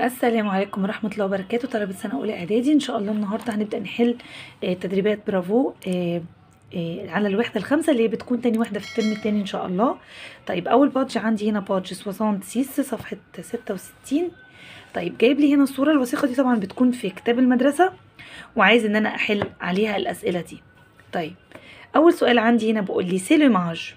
السلام عليكم ورحمة الله وبركاته طلبة سنة أولى إعدادي إن شاء الله النهاردة هنبدأ نحل آه، تدريبات برافو آه، آه، على الوحدة الخامسة اللي هي بتكون تاني وحدة في الترم التاني إن شاء الله طيب أول بادج عندي هنا بادج 66 صفحة 66 طيب جايب لي هنا الصورة الوثيقة دي طبعا بتكون في كتاب المدرسة وعايز إن أنا أحل عليها الأسئلة دي طيب أول سؤال عندي هنا بقول لي سي لوماج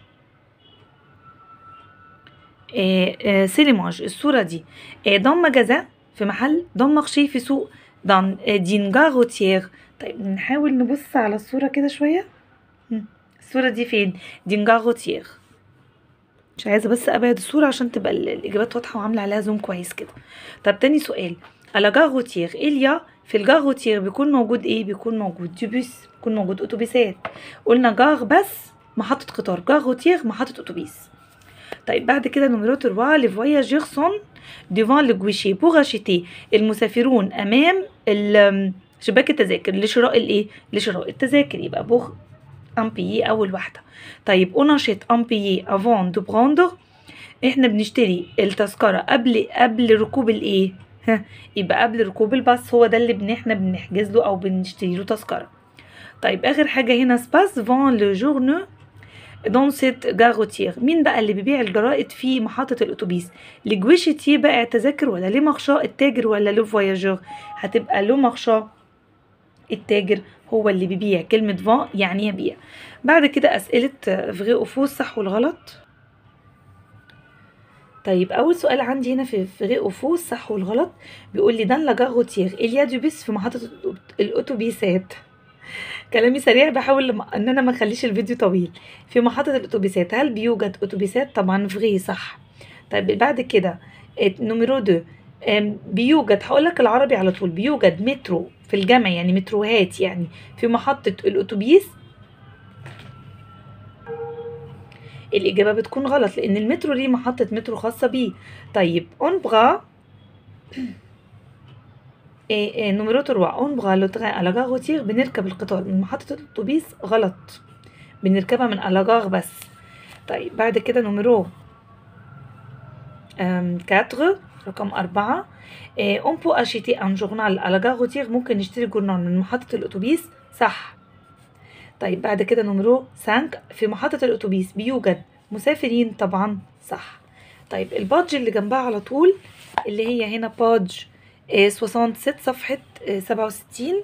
سي لوماج الصورة دي دون مجازا في محل دون مارشي في سوق دون دين جاروتير طيب نحاول نبص على الصورة كده شوية مم. الصورة دي فين دين جاروتير مش عايزة بس أبعد الصورة عشان تبقى ال- الإجابات واضحة وعاملة عليها زوم كويس كده طب تاني سؤال على جاروتير إليا في الجاروتير بيكون موجود إيه بيكون موجود دوبيس بيكون موجود أتوبيسات قلنا جار بس محطة قطار جاروتير محطة أتوبيس طيب بعد كده نمرو 3 لي فواياجير سون ديفان لو جويشي بوغ اشيتي المسافرون امام ال- شباك التذاكر لشراء الايه لشراء التذاكر يبقى بوغ ان بيي اول واحده طيب اوناشيت ان بيي افون دو براندر احنا بنشتري التذكره قبل قبل ركوب الايه ها يبقى قبل ركوب الباص هو ده اللي بن احنا بنحجز له او بنشتري له تذكره طيب اخر حاجه هنا سباس فون لو جورنو دون سيت جاروتير مين بقى اللي بيبيع الجرائد في محطة الأتوبيس لجويشتي بائع التذاكر ولا ليه مخشى التاجر ولا لو فواياجور هتبقى لو مخشى التاجر هو اللي بيبيع كلمة فان يعني يبيع بعد كده أسئلة فغي أوفوس صح والغلط طيب أول سؤال عندي هنا في فغي أوفوس صح والغلط بيقول لي دان لا جاروتير إليا دوبيس في محطة الأتوبيسات كلامي سريع بحاول لم- ان انا ما اخليش الفيديو طويل في محطة الاتوبيسات هل بيوجد اتوبيسات طبعا فغي صح طيب بعد كده ات- نمرو دو ام، بيوجد هقول لك العربي على طول بيوجد مترو في الجامع يعني متروهات يعني في محطة الاتوبيس الإجابة بتكون غلط لأن المترو ليه محطة مترو خاصة بيه طيب اون بغا إيه إيه نمرو 3 اون بغا لو تران على جار روتير بنركب القطار من محطة الأتوبيس غلط بنركبها من ألاجار بس طيب بعد كده نمرو أم، 4 رقم أربعة اون بو اشيتي ان جورنال على جار روتير ممكن نشتري جورنال من محطة الأتوبيس صح طيب بعد كده نمرو 5 في محطة الأتوبيس بيوجد مسافرين طبعا صح طيب البادج اللي جنبها على طول اللي هي هنا بادج آه، 66 صفحة آه، 67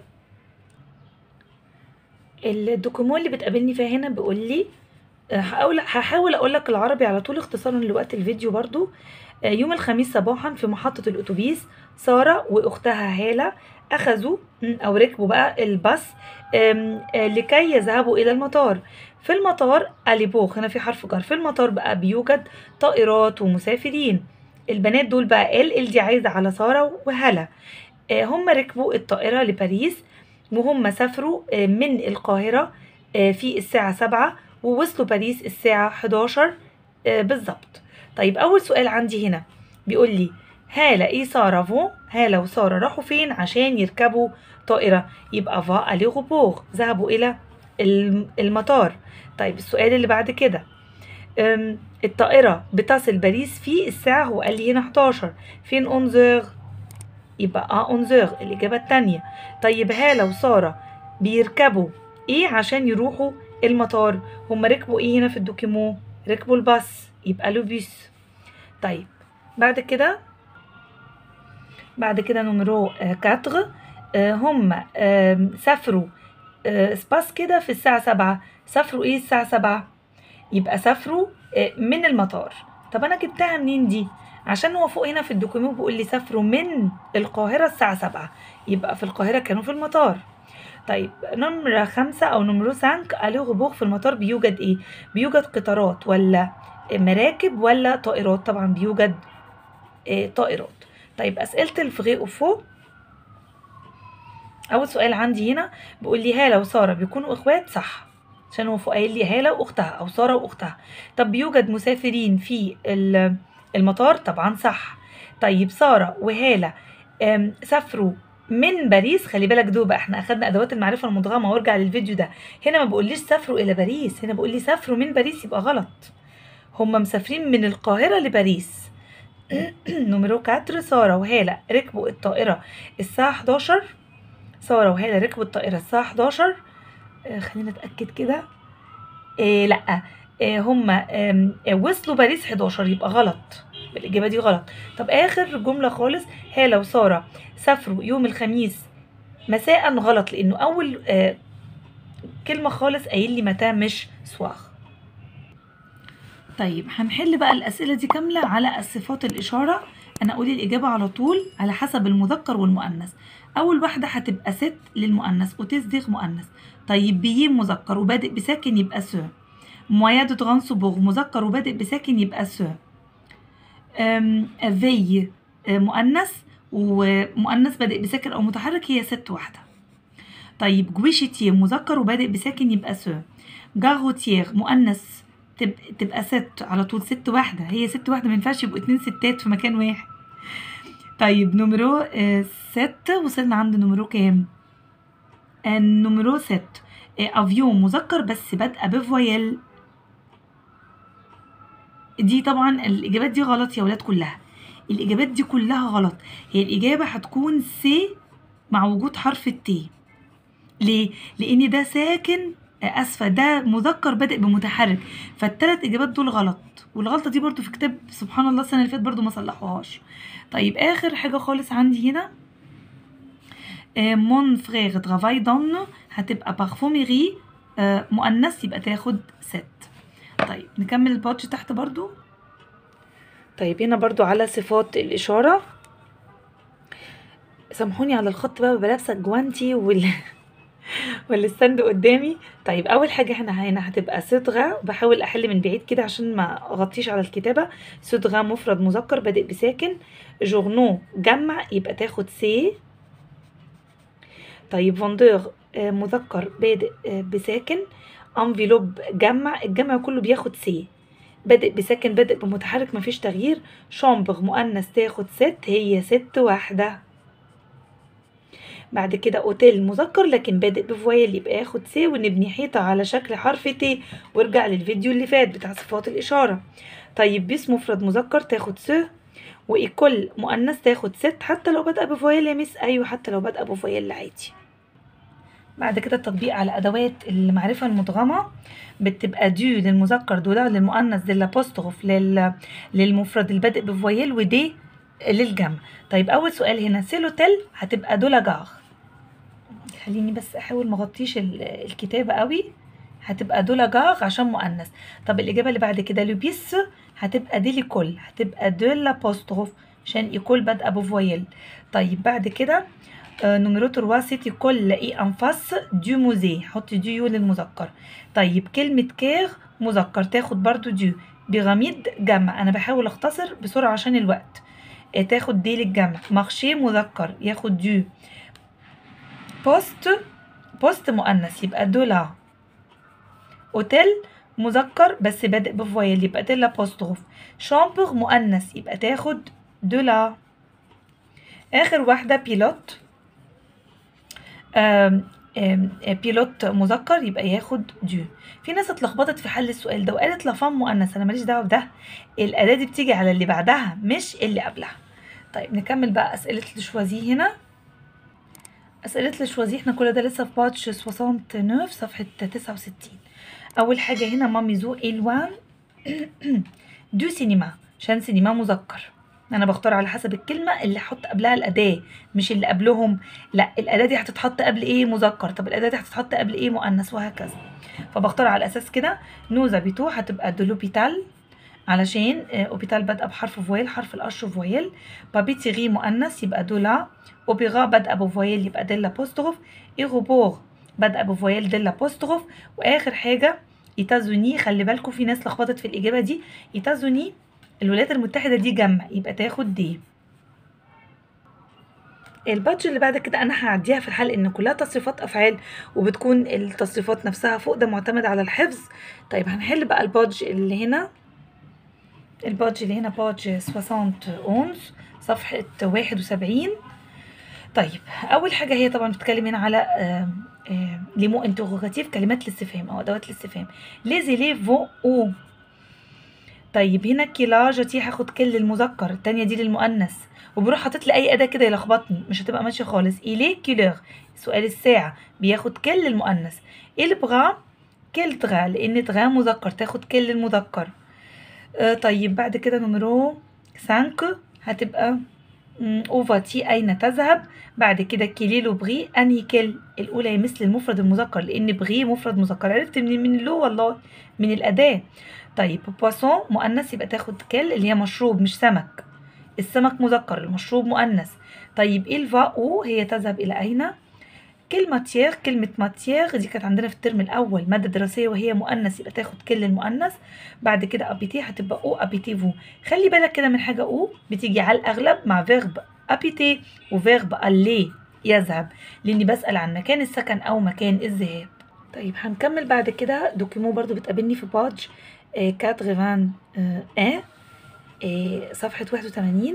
الدوكيمون اللي بتقابلني فيها هنا بيقول لي آه، هحاول هحاول اقول لك العربي على طول اختصارا لوقت الفيديو برضو آه، يوم الخميس صباحا في محطة الأتوبيس سارة وأختها هالة أخذوا م، أو ركبوا بقى الباص آم، آه، لكي يذهبوا إلى المطار في المطار أليبوخ هنا في حرف جر في المطار بقى بيوجد طائرات ومسافرين البنات دول بقى ال ال دي عايزة على سارة وهلا آه، هم ركبوا الطائرة لباريس وهم سافروا آه، من القاهرة آه، في الساعة سبعة ووصلوا باريس الساعة 11 آه، بالظبط طيب أول سؤال عندي هنا بيقول لي هالة إيه سارة فون هالة وسارة راحوا فين عشان يركبوا طائرة يبقى فا ألي غبوغ ذهبوا إلى الم- المطار طيب السؤال اللي بعد كده أم، الطائرة بتصل باريس في الساعة هو قال لي هنا 11 فين أونزيغ يبقى اه أونزيغ الإجابة التانية طيب هالة وسارة بيركبوا إيه عشان يروحوا المطار هم ركبوا إيه هنا في الدوكيمو ركبوا الباص يبقى لو بيس طيب بعد كده بعد كده نمرو 4 هم آم، سافروا آه، سباس كده في الساعة سبعة سافروا ايه الساعة سبعة يبقى سافروا آه، من المطار طب انا جبتها منين دي عشان هو فوق هنا في الدوكيمنت بيقول لي سافروا من القاهرة الساعة سبعة يبقى في القاهرة كانوا في المطار طيب نمرة خمسة أو نمرو سانك ألو غبوغ في المطار بيوجد إيه؟ بيوجد قطارات ولا مراكب ولا طائرات؟ طبعا بيوجد آه، طائرات طيب أسئلة الفغي أوفو أول سؤال عندي هنا بيقول لي هالة وسارة بيكونوا إخوات صح عشان هو فوق قايل لي هالة وأختها أو سارة وأختها طب بيوجد مسافرين في ال- المطار طبعا صح طيب سارة وهالة آم، سافروا من باريس خلي بالك دول بقى احنا اخدنا ادوات المعرفه المدغمه وارجع للفيديو ده هنا ما بقوليش سافروا الى باريس هنا بقول لي سافروا من باريس يبقى غلط هم مسافرين من القاهره لباريس نمرو 4 سارة وهالة ركبوا الطائرة الساعة 11 سارة وهالة ركبوا الطائرة الساعة 11 آه خلينا نتأكد كده آه لا آه هما آم، آه وصلوا باريس 11 يبقى غلط الإجابة دي غلط طب آخر جملة خالص هالة وسارة سافروا يوم الخميس مساء غلط لأنه أول آه كلمة خالص قايل لي متى مش سواغ طيب هنحل بقى الأسئلة دي كاملة على الصفات الإشارة أنا أقول الإجابة على طول على حسب المذكر والمؤنث أول واحدة هتبقى ست للمؤنث وتصدغ مؤنث طيب بيم مذكر وبادئ بساكن يبقى سو مويا دو ترانسبوغ مذكر وبادئ بساكن يبقى سو أم، في آه، مؤنث ومؤنث بادئ بساكن أو متحرك هي ست واحدة طيب جويشيتي مذكر وبادئ بساكن يبقى سو جاروتير مؤنث تب... تبقى ست على طول ست واحدة هي ست واحدة ما ينفعش يبقوا اتنين ستات في مكان واحد طيب نمرو آه ست وصلنا عند نمرو كام آه نمرو ست آه افيون مذكر بس بادئة بفويل دي طبعا الإجابات دي غلط يا ولاد كلها الإجابات دي كلها غلط هي الإجابة هتكون سي مع وجود حرف التي ليه؟ لأن ده ساكن آه، اسفه ده مذكر بادئ بمتحرك فالتلات اجابات دول غلط والغلطه دي برضو في كتاب سبحان الله السنه اللي فاتت برضو ما صلحوهاش طيب اخر حاجه خالص عندي هنا مون فغير ترافاي دون هتبقى بارفوميري آه، مؤنث يبقى تاخد ست طيب نكمل الباتش تحت برضو طيب هنا برضو على صفات الإشارة سامحوني على الخط بقى ببقى لابسة الجوانتي وال والستاند قدامي طيب اول حاجه هنا هنا هتبقى صدغه بحاول احل من بعيد كده عشان ما اغطيش على الكتابه صدغه مفرد مذكر بادئ بساكن جورنو جمع يبقى تاخد سي طيب فوندور آه، مذكر بادئ آه، بساكن انفيلوب جمع الجمع كله بياخد سي بادئ بساكن بادئ بمتحرك مفيش تغيير شامبر مؤنث تاخد ست هي ست واحده بعد كده اوتيل مذكر لكن بادئ بفويل يبقى ياخد سي ونبني حيطة على شكل حرف تي وارجع للفيديو اللي فات بتاع صفات الإشارة طيب بيس مفرد مذكر تاخد س وإيكول مؤنث تاخد ست حتى لو بادئة بفويل يا مس أيوة حتى لو بادئة بفويل عادي بعد كده التطبيق على أدوات المعرفة المدغمة بتبقى دو للمذكر دولا للمؤنث دي الأبوستروف لل... للمفرد البادئ بفويل ودي للجمع طيب أول سؤال هنا سيلوتيل هتبقى دولا جار خليني بس احاول مغطيش ال- الكتابة قوي هتبقى دولا جار عشان مؤنث طب الإجابة اللي بعد كده لوبيس هتبقى دي لكل هتبقى دو لابوستروف عشان يكول بادئة بفويل طيب بعد كده آه، نمرو 3 سيتي كل اي انفاس دو موزي حط دو يو للمذكر طيب كلمة كير مذكر تاخد برضو دو بيراميد جمع انا بحاول اختصر بسرعة عشان الوقت آه، تاخد دي للجمع مارشي مذكر ياخد دو بوست بوست مؤنث يبقى دولا اوتيل مذكر بس بادئ بفويل يبقى ديلا بوستروف شامبر مؤنث يبقى تاخد دولا اخر واحده بيلوت آم آم بيلوت مذكر يبقى ياخد دو في ناس اتلخبطت في حل السؤال ده وقالت لافام مؤنث انا ماليش دعوه بده الاداه دي بتيجي على اللي بعدها مش اللي قبلها طيب نكمل بقى اسئله الشوازي هنا أسئلة الشوازي احنا كل ده لسه في باتش 69 صفحة 69 أول حاجة هنا ماميزو إلوان دو سينما عشان سينما مذكر أنا بختار على حسب الكلمة اللي أحط قبلها الأداة مش اللي قبلهم لا الأداة دي هتتحط قبل إيه مذكر طب الأداة دي هتتحط قبل إيه مؤنث وهكذا فبختار على أساس كده نوزا بيتو هتبقى دو لوبيتال علشان آه، اوبيتال بادئه بحرف فويل حرف القش فويل بابيتيغي مؤنث يبقى دولا اوبيغا بادئه بفويل يبقى ديلا بوستروف ايغوبور بادئه بفويل ديلا بوستروف واخر حاجه ايتازوني خلي بالكم في ناس لخبطت في الاجابه دي ايتازوني الولايات المتحده دي جمع يبقى تاخد دي البادج اللي بعد كده انا هعديها في الحل ان كلها تصريفات افعال وبتكون التصريفات نفسها فوق ده معتمد على الحفظ طيب هنحل بقى البادج اللي هنا البادج اللي هنا بادج 71 صفحة 71 طيب أول حاجة هي طبعا بتتكلم هنا على ليمو انتروغاتيف كلمات الاستفهام أو أدوات الاستفهام les élèves vont au طيب هنا كيلاج دي هاخد كل للمذكر التانية دي للمؤنث وبروح حاطط لي اي اداه كده يلخبطني مش هتبقى ماشيه خالص إليه كيلور سؤال الساعه بياخد كل للمؤنث البغا كل تغا لان تغا مذكر تاخد كل للمذكر آه طيب بعد كده نمرو 5 هتبقى مم، اوفاتي اين تذهب بعد كده كيليلو بغي انهي كل الاولى هي مثل المفرد المذكر لان بغي مفرد مذكر عرفت من من اللو والله من الاداه طيب بواسون مؤنث يبقى تاخد كل اللي هي مشروب مش سمك السمك مذكر المشروب مؤنث طيب الفا او هي تذهب الى اين كل ماتيير كلمة ماتيير دي كانت عندنا في الترم الأول مادة دراسية وهي مؤنث يبقى تاخد كل المؤنث بعد كده أبيتي هتبقى أو أبيتيفو خلي بالك كده من حاجة أو بتيجي على الأغلب مع فيرب أبيتي وفيرب ألي يذهب لأني بسأل عن مكان السكن أو مكان الذهاب طيب هنكمل بعد كده دوكيمو برضو بتقابلني في باج آه، 81 آه، آه، آه، صفحة 81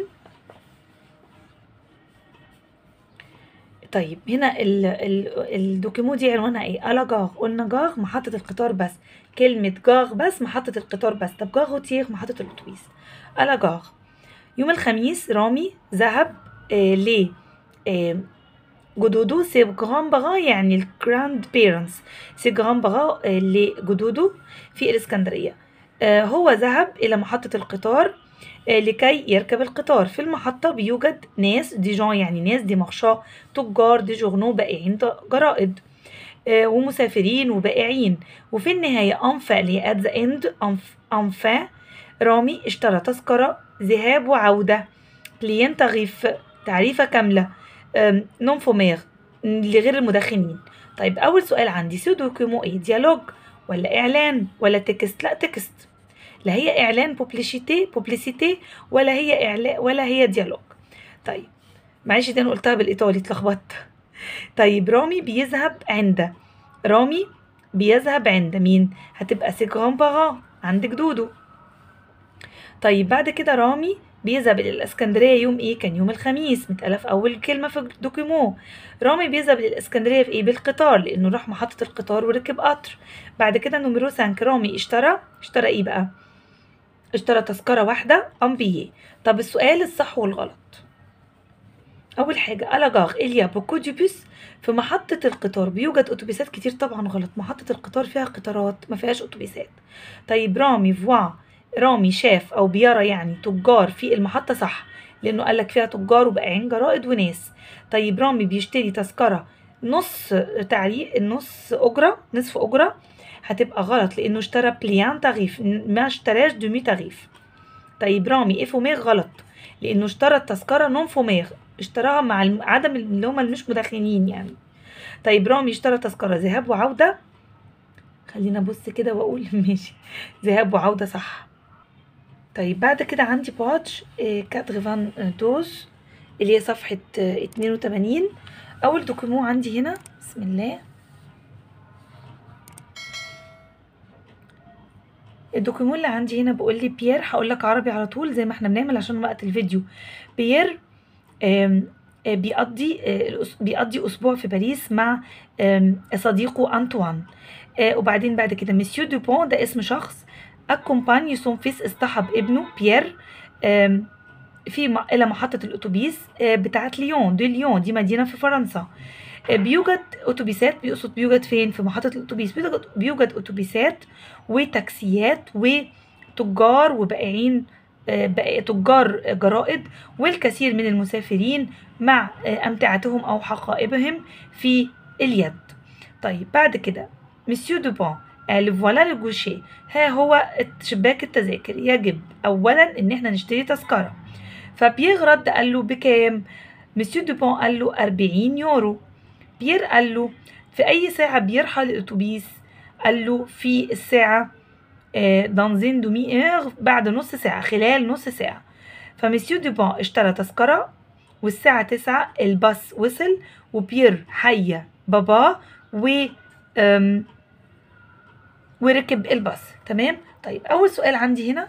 طيب هنا ال ال الدوكيمو دي عنوانها ايه الا جاغ قلنا جاغ محطة القطار بس كلمة جاغ بس محطة القطار بس طب جاغ وتيغ محطة الأتوبيس الا جاغ يوم الخميس رامي ذهب آه ل آه جدوده سي جران بغا يعني الجراند بيرنتس سي جران بغا آه لجدوده في الإسكندرية آه هو ذهب إلى محطة القطار آه، لكي يركب القطار في المحطة بيوجد ناس دي جون يعني ناس دي مخشاة تجار دي جورنو بائعين ت- جرائد آه، ومسافرين وبائعين وفي النهاية أنفا اللي هي at the end أنف- أنفا رامي اشترى تذكرة ذهاب وعودة كليان تغيف تعريفة كاملة آم، نون فومير لغير المدخنين طيب أول سؤال عندي سو دوكيمو إيه ديالوج ولا إعلان ولا تكست لا تكست لا هي اعلان بوبليشيتي بوبليسيتي ولا هي اعلان ولا هي ديالوج طيب معلش دي انا قلتها بالايطالي اتلخبطت طيب رامي بيذهب عند رامي بيذهب عند مين هتبقى سي جران باران عند جدوده طيب بعد كده رامي بيذهب الى الاسكندريه يوم ايه كان يوم الخميس متقاله في اول كلمه في الدوكيمو رامي بيذهب للاسكندريه في ايه بالقطار لانه راح محطه القطار وركب قطر بعد كده نمرو 5 رامي اشترى اشترى ايه بقى اشترى تذكرة واحدة أمبيي طب السؤال الصح والغلط أول حاجة ألاجاغ إليا بوكو دي بوس في محطة القطار بيوجد أتوبيسات كتير طبعا غلط محطة القطار فيها قطارات ما فيهاش أتوبيسات طيب رامي فوا رامي شاف أو بيرى يعني تجار في المحطة صح لأنه قالك فيها تجار وبائعين جرائد وناس طيب رامي بيشتري تذكرة نص تعريق نص أجرة نصف أجرة هتبقى غلط لانه اشترى بليان تغيف ما اشتراش دومي تغيف طيب رامي ايه فوميغ غلط لانه اشترى التذكره نون فوميغ اشتراها مع الم- عدم اللي هم اللي مش مدخنين يعني طيب رامي اشترى تذكره ذهاب وعوده خلينا ابص كده واقول ماشي ذهاب وعوده صح طيب بعد كده عندي باتش كاتغفان دوز اللي هي صفحة آه، 82 أول دوكيمو عندي هنا بسم الله الدوكيمون اللي عندي هنا بيقول لي بيير هقول لك عربي على طول زي ما احنا بنعمل عشان وقت الفيديو بيير آم، آه، بيقضي آه، الأس- بيقضي اسبوع في باريس مع آم، صديقه انطوان آه، وبعدين بعد كده مسيو دوبون ده اسم شخص اكومباني سون فيس اصطحب ابنه بيير آم، في م- الى محطه الاتوبيس آه، بتاعت ليون دي ليون دي مدينه في فرنسا آه، بيوجد اتوبيسات بيقصد بيوجد فين في محطه الاتوبيس بيوجد بيوجد اتوبيسات وتاكسيات وتجار وبائعين آه، بائع- تجار جرائد والكثير من المسافرين مع آه، أمتعتهم أو حقائبهم في اليد طيب بعد كده مسيو دوبون قال فوالا لو جوشي ها هو شباك التذاكر يجب أولا إن احنا نشتري تذكرة فبيير رد قال له بكام مسيو دوبون قال له 40 يورو بيير قال له في أي ساعة بيرحل الأتوبيس قال له في الساعة دانزين دومي اير بعد نص ساعة خلال نص ساعة فمسيو دوبون اشترى تذكرة والساعة تسعة الباص وصل وبيير حيا بابا و أم، وركب الباص تمام طيب أول سؤال عندي هنا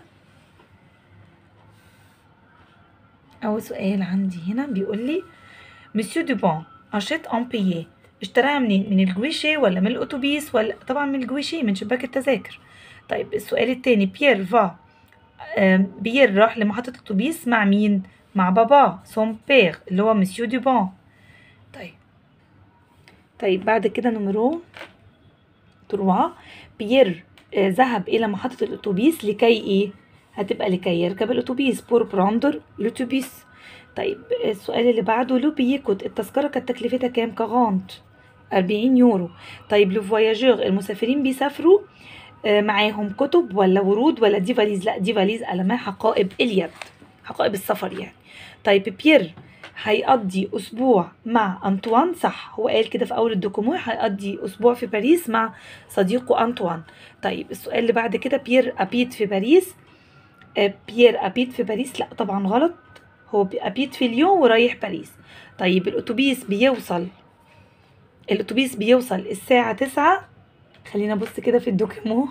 أول سؤال عندي هنا بيقول لي مسيو دوبون أشيت أن بيي اشتراها منين من الجويشي ولا من الأتوبيس ولا طبعا من الجويشي من شباك التذاكر طيب السؤال التاني بيير فا آم، بيير راح لمحطة الأتوبيس مع مين؟ مع بابا سون بير اللي هو مسيو دوبون طيب طيب بعد كده نمرو تروا بيير آه، ذهب إلى محطة الأتوبيس لكي إيه؟ هتبقى لكي يركب الأتوبيس بور براندر الأتوبيس طيب السؤال اللي بعده لو بيكوت التذكرة كانت تكلفتها كام؟ 40 40 يورو طيب لو فواياجور المسافرين بيسافروا آه، معاهم كتب ولا ورود ولا دي فاليز لا دي فاليز قلمها حقائب اليد حقائب السفر يعني طيب بيير هيقضي اسبوع مع انطوان صح هو قال كده في اول الدوكومون هيقضي اسبوع في باريس مع صديقه انطوان طيب السؤال اللي بعد كده بيير ابيت في باريس آه، بيير ابيت في باريس لا طبعا غلط هو بي- ابيت في ليون ورايح باريس طيب الاتوبيس بيوصل الاتوبيس بيوصل الساعة تسعة خلينا نبص كده في الدوكيمو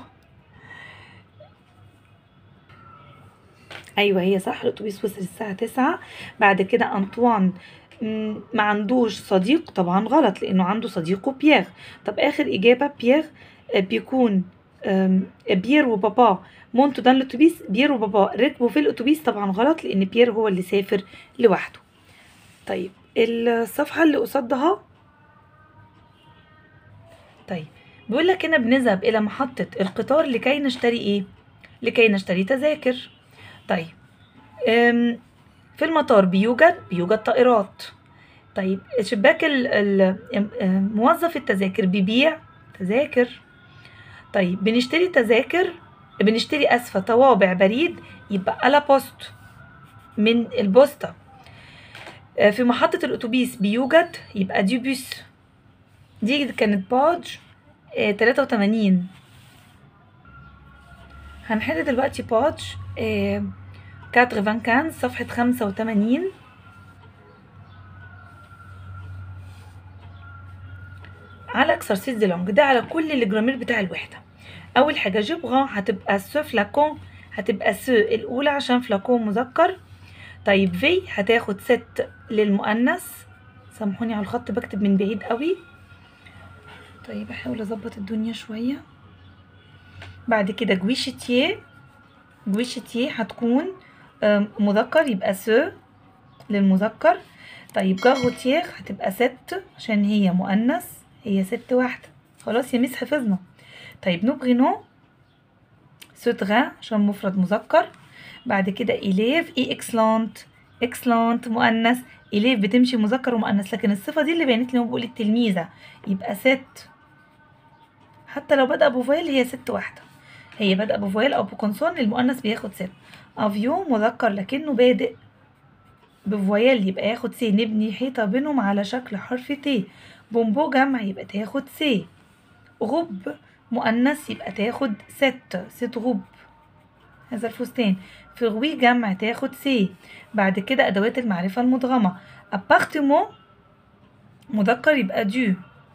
ايوه هي صح الاتوبيس وصل الساعة تسعة بعد كده انطوان مم، ما عندوش صديق طبعا غلط لانه عنده صديقه بيير طب اخر اجابة بيير آه، بيكون آم، بيير وبابا مونتو دان الاتوبيس بيير وبابا ركبوا في الاتوبيس طبعا غلط لان بيير هو اللي سافر لوحده طيب الصفحة اللي قصادها طيب بيقول لك هنا بنذهب إلى محطة القطار لكي نشتري إيه؟ لكي نشتري تذاكر طيب أم، في المطار بيوجد بيوجد طائرات طيب شباك ال- ال- أم- أم، موظف التذاكر بيبيع تذاكر طيب بنشتري تذاكر بنشتري أسفة طوابع بريد يبقى ألا بوست من البوسطة آه، في محطة الأتوبيس بيوجد يبقى دي بوس دي كانت باج آه، 83 هنحل دلوقتي باج آه، 95 صفحة 85 على اكسرسيز دي لونج ده على كل الجرامير بتاع الوحدة أول حاجة جبغان هتبقى سو فلاكون هتبقى سو الأولى عشان فلاكون مذكر طيب في هتاخد ست للمؤنث سامحوني على الخط بكتب من بعيد قوي طيب احاول اظبط الدنيا شوية بعد كده جويشتيه جويشتيه هتكون آم، مذكر يبقى سو للمذكر طيب جاغوتير هتبقى ست عشان هي مؤنث هي ست واحدة خلاص يا ميس حفظنا طيب نوبغينو سوتغا عشان مفرد مذكر بعد كده إليف إي إكسلانت إكسلانت مؤنث إليف بتمشي مذكر ومؤنث لكن الصفة دي اللي بينت لي بقول التلميذة يبقى ست حتى لو بدأ بفويل هي ست واحدة هي بدأ بفويل أو بكونسون المؤنث بياخد ست أفيو مذكر لكنه بادئ بفويل يبقى ياخد سي نبني حيطة بينهم على شكل حرف تي بومبو جمع يبقى تاخد سي غب مؤنث يبقى تاخد ست ست غب هذا الفستان فغوي جمع تاخد سي بعد كده أدوات المعرفة المدغمة appartement مذكر يبقى دو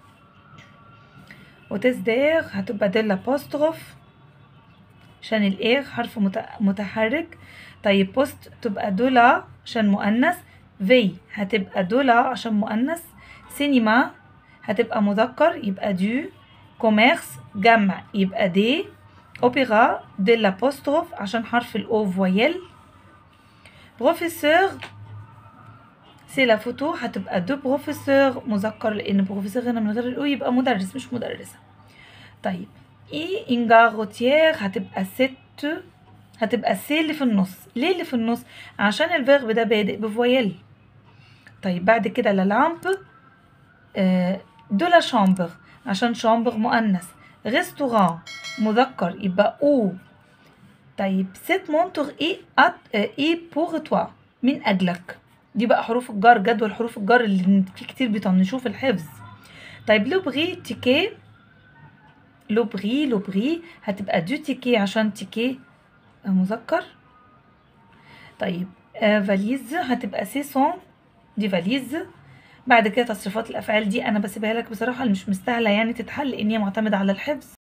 وتزدير هتبقى ديل apostrophe عشان الاير حرف مت- متحرك طيب بوست تبقى دولا عشان مؤنث في هتبقى دولا عشان مؤنث سينما هتبقى مذكر يبقى دو كوميرس جمع يبقى دي اوبيرا دي لابوستروف عشان حرف الاو فويل بروفيسور سي لا فوتو هتبقى دو بروفيسور مذكر لان بروفيسور هنا من غير الاو يبقى مدرس مش مدرسه طيب اي انجار روتيير هتبقى ست هتبقى سي اللي في النص ليه اللي في النص عشان الفيرب ده بادئ بفويل طيب بعد كده لا لامب آه دو لا شامبر عشان شامبر مؤنث ريستوران مذكر يبقى او طيب سيت مونتور اي ات اي بور توا من اجلك دي بقى حروف الجر جدول حروف الجر اللي في كتير بيطنشوه في الحفظ طيب لو بغي تيكي لو بغي لو بغي هتبقى دو تيكي عشان تيكي مذكر طيب آه فاليز هتبقى سيسون دي فاليز بعد كده تصريفات الافعال دي انا بسيبها لك بصراحه اللي مش مستاهله يعني تتحل لان هي معتمده على الحفظ